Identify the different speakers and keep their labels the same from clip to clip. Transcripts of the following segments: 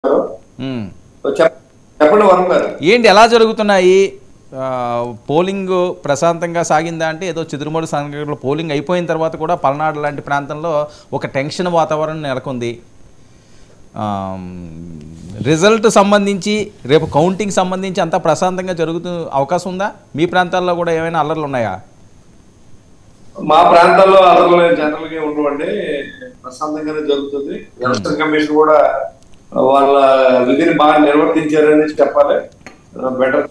Speaker 1: ఉమ్.
Speaker 2: చెప్- చెప్పండి వరం గారు
Speaker 1: ఏంటి ఎలా జరుగుతున్నాయి ఆ, పోలింగ్ ప్రశాంతంగా సాగిందా అంటే ఏదో చిదురుమడు సంఘటనలో పోలింగ్ అయిపోయిన తర్వాత కూడా పల్నాడు లాంటి ప్రాంతంలో ఒక టెన్షన్ వాతావరణం నెలకొంది ఆమ్, రిజల్ట్ సంబంధించి రేపు కౌంటింగ్ సంబంధించి అంతా ప్రశాంతంగా జరుగుతూ అవకాశం ఉందా మీ ప్రాంతాల్లో కూడా ఏమైనా అల్లర్లు ఉన్నాయా
Speaker 2: మా ప్రాంతాల్లో అదర్లు జనరల్ గా ఉండవండి ప్రశాంతంగానే జరుగుతుంది ఎలక్షన్ కమిషన్ కూడా వాళ్ళ విధిని బాగా నిర్వర్తించారని చెప్పాలి బెటర్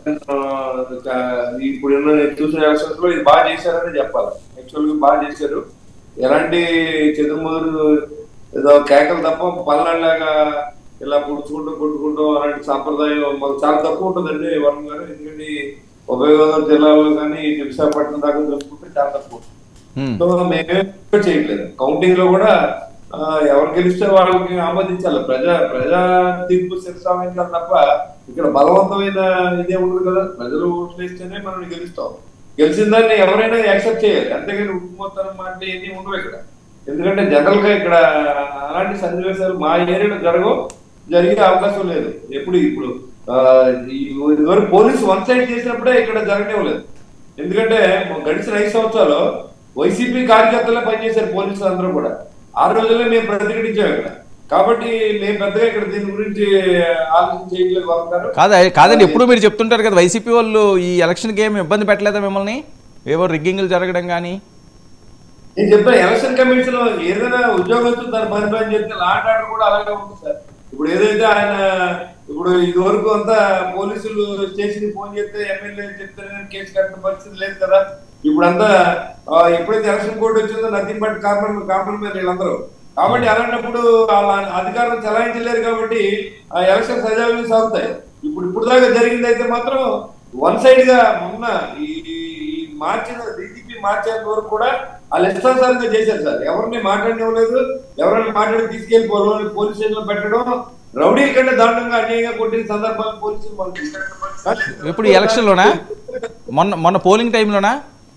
Speaker 2: ఇప్పుడు ఉన్న చూసిన ఎలక్షన్స్ లో ఇది బాగా చేశారని చెప్పాలి యాక్చువల్ గా బాగా చేశారు ఎలాంటి చెదురుమదురు ఏదో కేకలు తప్ప పల్నాడులాగా ఇలా పుడుచుకుంటూ కొట్టుకుంటూ అలాంటి సాంప్రదాయం మాకు చాలా తక్కువ ఉంటుందండి వరం గారు ఎందుకంటే ఈ ఉభయ గోదావరి జిల్లాలో కానీ ఇటు విశాఖపట్నం దాకా చూసుకుంటే చాలా తక్కువ
Speaker 1: ఉమ్.
Speaker 2: సో మేమేం చేయట్లేదు కౌంటింగ్ లో కూడా ఆ, ఎవరు గెలిస్తే వాళ్ళకి ఆమోదించాలి ప్రజా ప్రజా తీర్పు శిరసావించాలి తప్ప ఇక్కడ బలవంతమైన ఇదే ఉండదు కదా ప్రజలు ఓట్లు వేస్తేనే మనం గెలుస్తాం గెలిచిన దాన్ని ఎవరైనా యాక్సెప్ట్ చేయాలి అంతేగాని ఉప్పుమొత్తానం మాట ఏమీ ఉండవు ఇక్కడ ఎందుకంటే జనరల్ గా ఇక్కడ అలాంటి సన్నివేశాలు మా ఏరియాలో జరగవు జరిగే అవకాశం లేదు ఎప్పుడు ఇప్పుడు ఆ, ఈ- ఇదివరకు పోలీసు వన్ సైడ్ చేసినప్పుడే ఇక్కడ జరగనివ్వలేదు ఎందుకంటే గడిచిన ఐదు సంవత్సరాలు వైసీపీ కార్యకర్తలే పనిచేశారు పోలీసులు అందరూ కూడా ఆరు రోజుల్లో మేము ప్రతిఘటించాం ఇక్కడ కాబట్టి మేము పెద్దగా ఇక్కడ దీని గురించి ఆలోచన చేయట్లేదు వారు
Speaker 1: కాదా కాదండి ఎప్పుడు మీరు చెప్తుంటారు కదా వైసీపీ వాళ్ళు ఈ ఎలక్షన్కి ఏమి ఇబ్బంది పెట్టలేదా మిమ్మల్ని ఏవో రిగ్గింగ్లు జరగడం కానీ
Speaker 2: నేను చెప్పాను ఎలక్షన్ కమిషన్ ఏదైనా ఉద్యోగస్తులు దాని పని పని చెప్తే లాంటి ఆర్డర్ కూడా అలాగే ఉంటుంది సార్ ఇప్పుడు ఏదైతే ఆయన ఇప్పుడు ఇది వరకు అంతా పోలీసులు స్టేషన్ ఫోన్ చేస్తే ఎమ్మెల్యే చెప్తే కేసు కట్టిన పరిస్థితి లేదు కదా ఇప్పుడంతా ఆ, ఎప్పుడైతే ఎలక్షన్ కోడ్ వచ్చిందో నథింగ్ బట్ కామన్ కామన్ మీద వీళ్ళందరూ కాబట్టి అలాంటప్పుడు వాళ్ళ అధికారం చలాయించలేరు కాబట్టి ఆ ఎలక్షన్ సజావులు సాగుతాయి ఇప్పుడు ఇప్పుడు దాకా జరిగింది అయితే మాత్రం వన్ సైడ్ గా మొన్న ఈ ఈ మార్చిన డీజీపీ మార్చేంత వరకు కూడా వాళ్ళు ఇష్టానుసారంగా చేశారు సార్ ఎవరిని మాట్లాడనివ్వలేదు ఎవరైనా మాట్లాడి తీసుకెళ్లి పోలీస్ పోలీస్ స్టేషన్ లో పెట్టడం రౌడీ కంటే దారుణంగా అన్యాయంగా కొట్టిన సందర్భాలు పోలీసులు మనకి
Speaker 1: ఇప్పుడు ఈ ఎలక్షన్లోనా మొన్న మొన్న పోలింగ్ టైంలోనా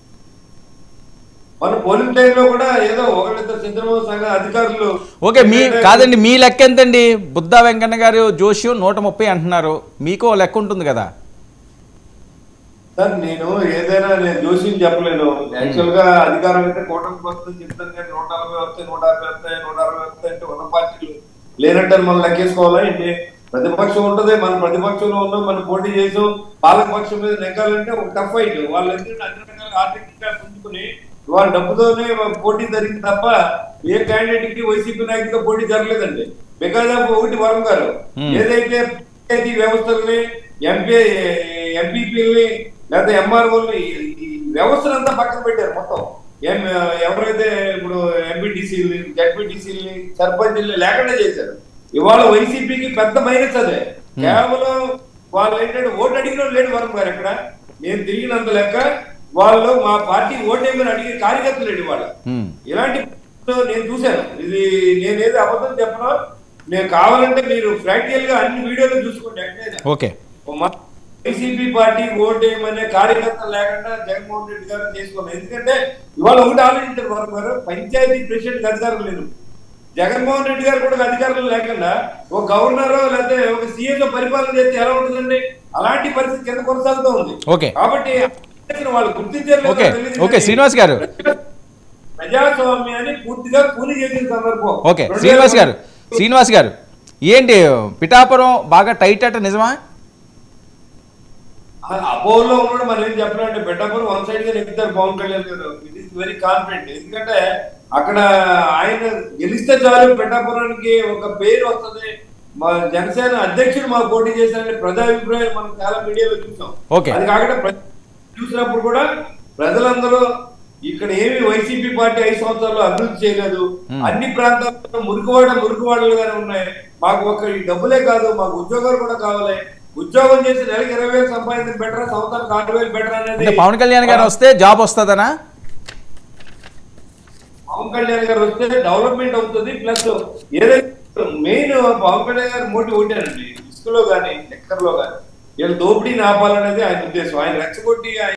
Speaker 2: మన పోలింగ్ టైంలో కూడా ఏదో ఒకళ్ళిద్దరు చంద్రబాబు సంఘ అధికారులు
Speaker 1: ఓకే మీ కాదండి మీ లెక్క ఎంతండి బుద్ధా వెంకన్న గారు జోష్యం నూట ముప్పై అంటున్నారు మీకు ఓ లెక్క ఉంటుంది కదా
Speaker 2: సార్ నేను ఏదైనా నేను జోషిని చెప్పలేను యాక్చువల్ గా అధికారం అయితే కూటమికి వస్తుంది చెప్తాను కానీ నూట నలభై వస్తాయి నూట యాభై వస్తాయి నూట అరవై వస్తాయి అంటే ఉన్న పార్టీలు లేనట్టు మనం లెక్కేసుకోవాలా ఏంటి ప్రతిపక్షం ఉంటది మన ప్రతిపక్షంలో ఉన్నాం మనం పోటీ చేసాం పాలక పక్షం మీద నెగ్గాలంటే ఒక టఫ్ ఫైట్ వాళ్ళు ఎందుకంటే అన్ని రకాల ఆర్థికంగా పుంజుకుని వాళ్ళ డబ్బుతోనే పోటీ జరిగింది తప్ప ఏ క్యాండిడేట్ కి వైసీపీ నాయకుడితో పోటీ జరగలేదండి బికాజ్ ఆఫ్ ఒకటి వరం గారు
Speaker 1: Hmm.
Speaker 2: ఏదైతే పంచాయతీ వ్యవస్థల్ని ఎంపీ ఎంపీపీల్ని లేకపోతే ఎంఆర్ఓల్ని ఈ వ్యవస్థనంతా పక్కన పెట్టారు మొత్తం ఏం ఎవరైతే ఇప్పుడు ఎంపీటీసీలు జడ్పీటీసీలని సర్పంచ్ని లేకుండా చేశారు ఇవాళ వైసీపీకి పెద్ద మైనస్ అదే కేవలం వాళ్ళు ఏంటంటే ఓటు అడిగిన లేడు వరం గారు ఎక్కడ నేను తిరిగినంత లెక్క వాళ్ళు మా పార్టీ ఓటేమని అడిగే కార్యకర్తలు లేడు వాళ్ళు
Speaker 1: ఉమ్.
Speaker 2: ఇలాంటి పరిస్థితుల్లో నేను చూశాను ఇది నేనేది అబద్ధం చెప్పను నేను కావాలంటే మీరు ప్రాక్టికల్ గా అన్ని వీడియోలు చూసుకోండి ఎక్కడైనా
Speaker 1: ఓకే
Speaker 2: వైసీపీ పార్టీ ఓటేయమనే కార్యకర్తలు లేకుండా జగన్మోహన్ రెడ్డి గారు చేసుకోలేదు ఎందుకంటే ఇవాళ ఒకటి ఆలోచించారు వారు గారు పంచాయతీ ప్రెసిడెంట్ అధికారం లేదు జగన్మోహన్ రెడ్డి గారు కూడా అధికారులు లేకుండా ఒక గవర్నర్ లేకపోతే ఒక సీఎం పరిపాలన చేస్తే ఎలా ఉంటుందండి అలాంటి పరిస్థితి కింద కొనసాగుతూ ఉంది
Speaker 1: ఓకే
Speaker 2: కాబట్టి వాళ్ళు గుర్తించారు లేదో
Speaker 1: ఓకే
Speaker 2: తెలియదు
Speaker 1: ఓకే
Speaker 2: కానీ
Speaker 1: శ్రీనివాస్ గారు
Speaker 2: ప్రజాస్వామ్యాన్ని పూర్తిగా కూలి చేసిన సందర్భం
Speaker 1: ఓకే శ్రీనివాస్ గారు శ్రీనివాస్ గారు ఏంటి పిఠాపురం బాగా టైట్ అట నిజమా
Speaker 2: అపోలో ఉన్నాడు మనం ఏం చెప్పలేండి బెట్టపూర్ వన్ సైడ్ గా నెగ్గుతారు పవన్ కళ్యాణ్ గారు ఇట్ ఈస్ వెరీ కాన్ఫిడెంట్ ఎందుకంటే అక్కడ ఆయన గెలిస్తే చాలు పెట్టాపురానికి ఒక పేరు వస్తుంది మా జనసేన అధ్యక్షుడు మా పోటీ చేశారని ప్రజాభిప్రాయం మనం చాలా మీడియాలో చూసాం
Speaker 1: ఓకే.
Speaker 2: అది కాకుండా ప్ర- చూసినప్పుడు కూడా ప్రజలందరూ ఇక్కడ ఏమి వైసీపీ పార్టీ ఐదు సంవత్సరాలు అభివృద్ధి చేయలేదు అన్ని ప్రాంతాల్లో మురికివాడ మురికివాడలుగానే ఉన్నాయి మాకు ఒక ఈ డబ్బులే కాదు మాకు ఉద్యోగాలు కూడా కావాలి ఉద్యోగం చేసి నెలకి ఇరవై వేలు సంపాదించిన బెటర్ సంవత్సరానికి ఆరు వేలు బెటర్ అనేది
Speaker 1: అంటే పవన్ కళ్యాణ్ గారు వస్తే జాబ్ వస్తుందనా
Speaker 2: పవన్ కళ్యాణ్ గారు వస్తే డెవలప్మెంట్ అవుతుంది ప్లస్ ఏదైతే మెయిన్ పవన్ కళ్యాణ్ గారు మోటివ్ ఒకటేనండి ఇసుకలో కానీ ఎక్కర్లో కానీ వీళ్ళు దోపిడీని ఆపాలనేది ఆయన ఉద్దేశం ఆయన రెచ్చగొట్టి ఆయన